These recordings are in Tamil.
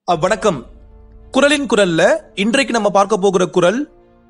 அஹ், வணக்கம் குரலின் குரல்ல இன்றைக்கு நம்ம பார்க்க போகிற குரல்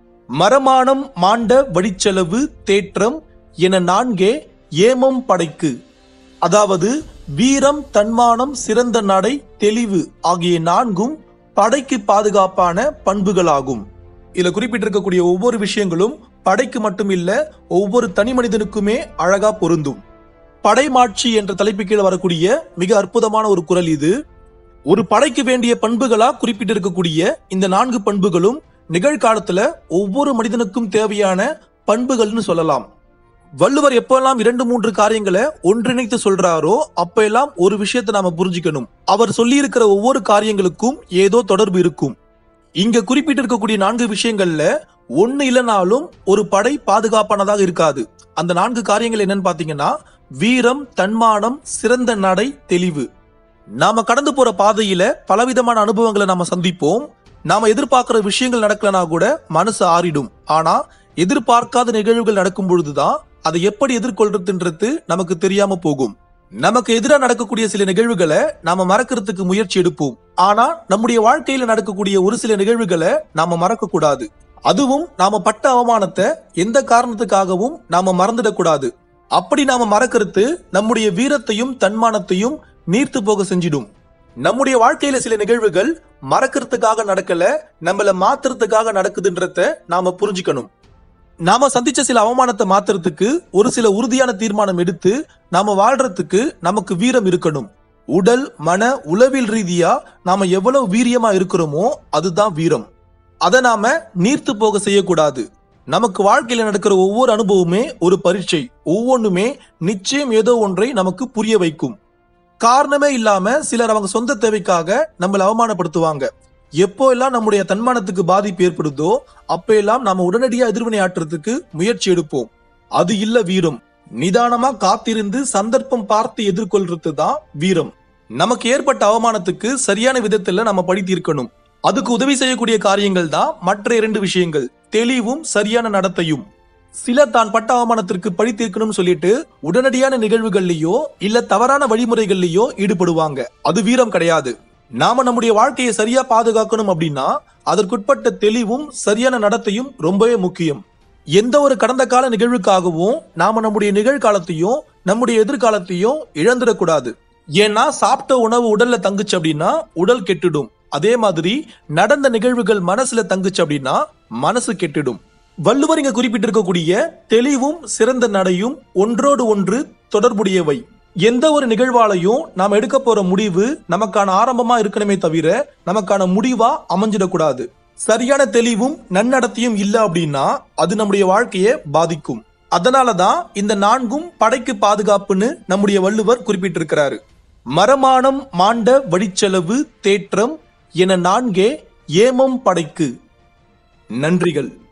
மரமானம் மாண்ட வழிச்செலவு தேற்றம் என நான்கே ஏமம் படைக்கு அதாவது வீரம் தன்மானம் சிறந்த நடை தெளிவு ஆகிய நான்கும் படைக்கு பாதுகாப்பான பண்புகளாகும் இதுல குறிப்பிட்டிருக்கக்கூடிய ஒவ்வொரு விஷயங்களும் படைக்கு மட்டும் இல்ல ஒவ்வொரு தனி மனிதனுக்குமே அழகா பொருந்தும் படைமாட்சி என்ற தலைப்பு கீழே வரக்கூடிய மிக அற்புதமான ஒரு குரல் இது ஒரு படைக்கு வேண்டிய பண்புகளா குறிப்பிட்டிருக்கக்கூடிய இந்த நான்கு பண்புகளும் நிகழ்காலத்துல ஒவ்வொரு மனிதனுக்கும் தேவையான பண்புகள்னு சொல்லலாம் வள்ளுவர் எப்பெல்லாம் இரண்டு மூன்று காரியங்களை ஒன்றிணைத்து சொல்றாரோ அப்ப எல்லாம் ஒரு விஷயத்தை நாம புரிஞ்சுக்கணும் அவர் சொல்லி இருக்கிற ஒவ்வொரு காரியங்களுக்கும் ஏதோ தொடர்பு இருக்கும் இங்க குறிப்பிட்டிருக்கக்கூடிய நான்கு விஷயங்கள்ல ஒண்ணு இல்லைனாலும் ஒரு படை பாதுகாப்பானதாக இருக்காது அந்த நான்கு காரியங்கள் என்னன்னு பாத்தீங்கன்னா வீரம் தன்மானம் சிறந்த நடை தெளிவு நாம கடந்து போற பாதையில பலவிதமான அனுபவங்களை நாம சந்திப்போம் நாம எதிர்பார்க்கிற விஷயங்கள் நடக்கலனா கூட மனசு ஆறிடும் ஆனா எதிர்பார்க்காத நிகழ்வுகள் நடக்கும் பொழுதுதான் அதை எப்படி எதிர்கொள்றதுன்றது நமக்கு தெரியாம போகும் நமக்கு எதிராக நடக்கக்கூடிய சில நிகழ்வுகளை நாம மறக்கிறதுக்கு முயற்சி எடுப்போம் ஆனா நம்முடைய வாழ்க்கையில நடக்கக்கூடிய ஒரு சில நிகழ்வுகளை நாம மறக்க கூடாது அதுவும் நாம பட்ட அவமானத்தை எந்த காரணத்துக்காகவும் நாம மறந்துடக்கூடாது அப்படி நாம மறக்கிறது நம்முடைய வீரத்தையும் தன்மானத்தையும் நீர்த்து போக செஞ்சிடும் நம்முடைய வாழ்க்கையில சில நிகழ்வுகள் மறக்கிறதுக்காக நடக்கல நம்மள மாத்துறதுக்காக நடக்குதுன்றத நாம புரிஞ்சுக்கணும் நாம சந்திச்ச சில அவமானத்தை மாத்துறதுக்கு ஒரு சில உறுதியான தீர்மானம் எடுத்து நாம வாழ்றதுக்கு நமக்கு வீரம் இருக்கணும் உடல் மன உளவியல் ரீதியா நாம எவ்வளவு வீரியமா இருக்கிறோமோ அதுதான் வீரம் அதை நாம நீர்த்து போக செய்யக்கூடாது நமக்கு வாழ்க்கையில நடக்கிற ஒவ்வொரு அனுபவமே ஒரு பரீட்சை ஒவ்வொன்றுமே நிச்சயம் ஏதோ ஒன்றை நமக்கு புரிய வைக்கும் காரணமே இல்லாம சிலர் அவங்க சொந்த தேவைக்காக நம்மளை அவமானப்படுத்துவாங்க எப்போ எல்லாம் நம்முடைய தன்மானத்துக்கு பாதிப்பு ஏற்படுதோ அப்ப எல்லாம் நாம உடனடியா எதிர்வினை ஆற்றுறதுக்கு முயற்சி எடுப்போம் அது இல்ல வீரம் நிதானமா காத்திருந்து சந்தர்ப்பம் பார்த்து எதிர்கொள்றது தான் வீரம் நமக்கு ஏற்பட்ட அவமானத்துக்கு சரியான விதத்துல நம்ம பழி தீர்க்கணும் அதுக்கு உதவி செய்யக்கூடிய காரியங்கள் தான் மற்ற இரண்டு விஷயங்கள் தெளிவும் சரியான நடத்தையும் சிலர் தான் பட்ட அவமானத்திற்கு பழி தீர்க்கணும்னு சொல்லிட்டு உடனடியான நிகழ்வுகள்லயோ இல்ல தவறான வழிமுறைகள்லயோ ஈடுபடுவாங்க அது வீரம் கிடையாது நாம நம்முடைய வாழ்க்கையை சரியா பாதுகாக்கணும் அப்படின்னா அதற்குட்பட்ட தெளிவும் சரியான நடத்தையும் ரொம்பவே முக்கியம் எந்த ஒரு கடந்த கால நிகழ்வுக்காகவும் நாம நம்முடைய நிகழ்காலத்தையும் நம்முடைய எதிர்காலத்தையும் இழந்துடக்கூடாது ஏன்னா சாப்பிட்ட உணவு உடல்ல தங்குச்சு அப்படின்னா உடல் கெட்டுடும் அதே மாதிரி நடந்த நிகழ்வுகள் மனசுல தங்குச்சு அப்படின்னா மனசு கெட்டுடும் வள்ளுவர் இங்க குறிப்பிட்டிருக்கக்கூடிய தெளிவும் சிறந்த நடையும் ஒன்றோடு ஒன்று தொடர்புடையவை எந்த ஒரு நிகழ்வாலையும் நாம் எடுக்க போற முடிவு நமக்கான ஆரம்பமா இருக்கணுமே தவிர நமக்கான முடிவா அமைஞ்சிடக்கூடாது சரியான தெளிவும் நன்னடத்தையும் இல்ல அப்படின்னா அது நம்முடைய வாழ்க்கையை பாதிக்கும் அதனாலதான் இந்த நான்கும் படைக்கு பாதுகாப்புன்னு நம்முடைய வள்ளுவர் குறிப்பிட்டிருக்கிறாரு மரமானம் மாண்ட வழிச்செலவு தேற்றம் என நான்கே ஏமம் படைக்கு நன்றிகள்